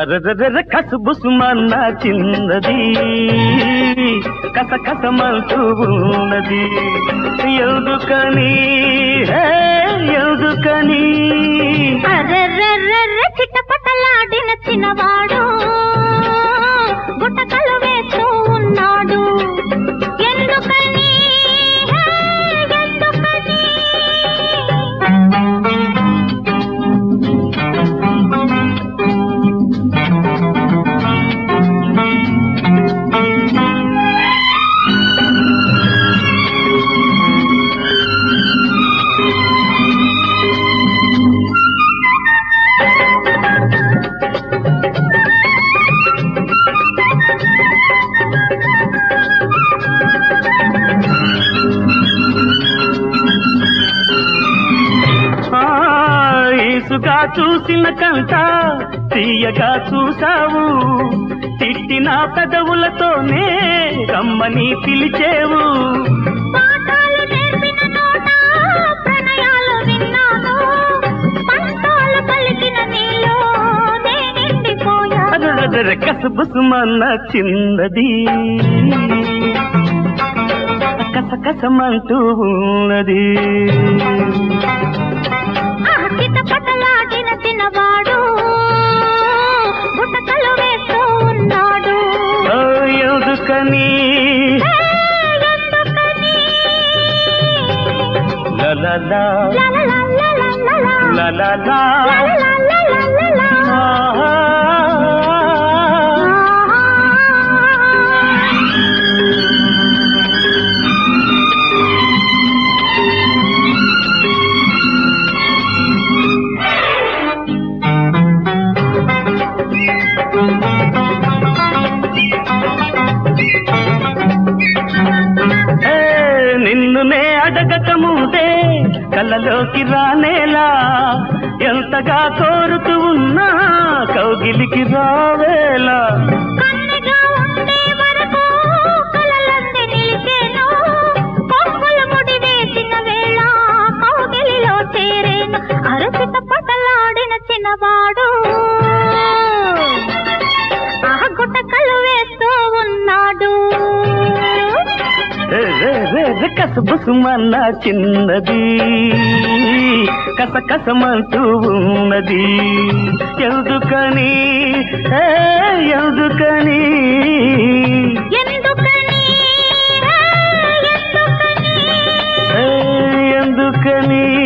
అరరర కసుబుసుమన్న చిన్నది కస కసమంటూ ఉన్నది ఎందుకని హే, ఎందుకని అర్రర్రర్రర్ర చిటపటలాడిన చిన్నవాడు గుట్టకలు వేస్తూ ఉన్నాడు ఎందుకని హే, ఎందుకని ఆ, ఈసుగా చూసిన కంట తీయగా చూసావు తిట్టిన పెదవులతోనే రమ్మని పిలిచేవు పాఠాలు నేర్పిన నోట ప్రణయాలు విన్నాను పంతాలు పలికిన నీలో నే నిండిపోయాను అరరర కసబుసుమన్న చిన్నది కసకసమంటూ ఉన్నది చిటపటలాడిన చిన్నవాడు గుట్టకలు వేస్తూ ఉన్నాడు ఓ, ఎందుకని హే, ఎందుకని లలలా, లలలలలలలా, లలలా, లలలలలలలా. ఆహా. ఏ, నిన్ను నే అడగక ముందే కళ్ళలోకి రానేలా ఎంతగా కోరుతూ ఉన్నా కౌగిలికి రావేలా కన్నెగా ఉండే వరకు కలలన్నీ నిలిచేను. కొప్పులు ముడి వేసిన వేళ కౌగిలిలో చేరేను. అరచిత పటలాడిన చిన్నవాడు ఆ గుట్టకలు వేస్తూ ఉన్నాడు రే, రే, రే, రే, కసబుసుమన్న చిన్నది కసకసమంటూ ఉన్నది ఎందుకని ఏ, ఎందుకని ఎందుకని ఆ, ఎందుకని ఏ, ఎందుకని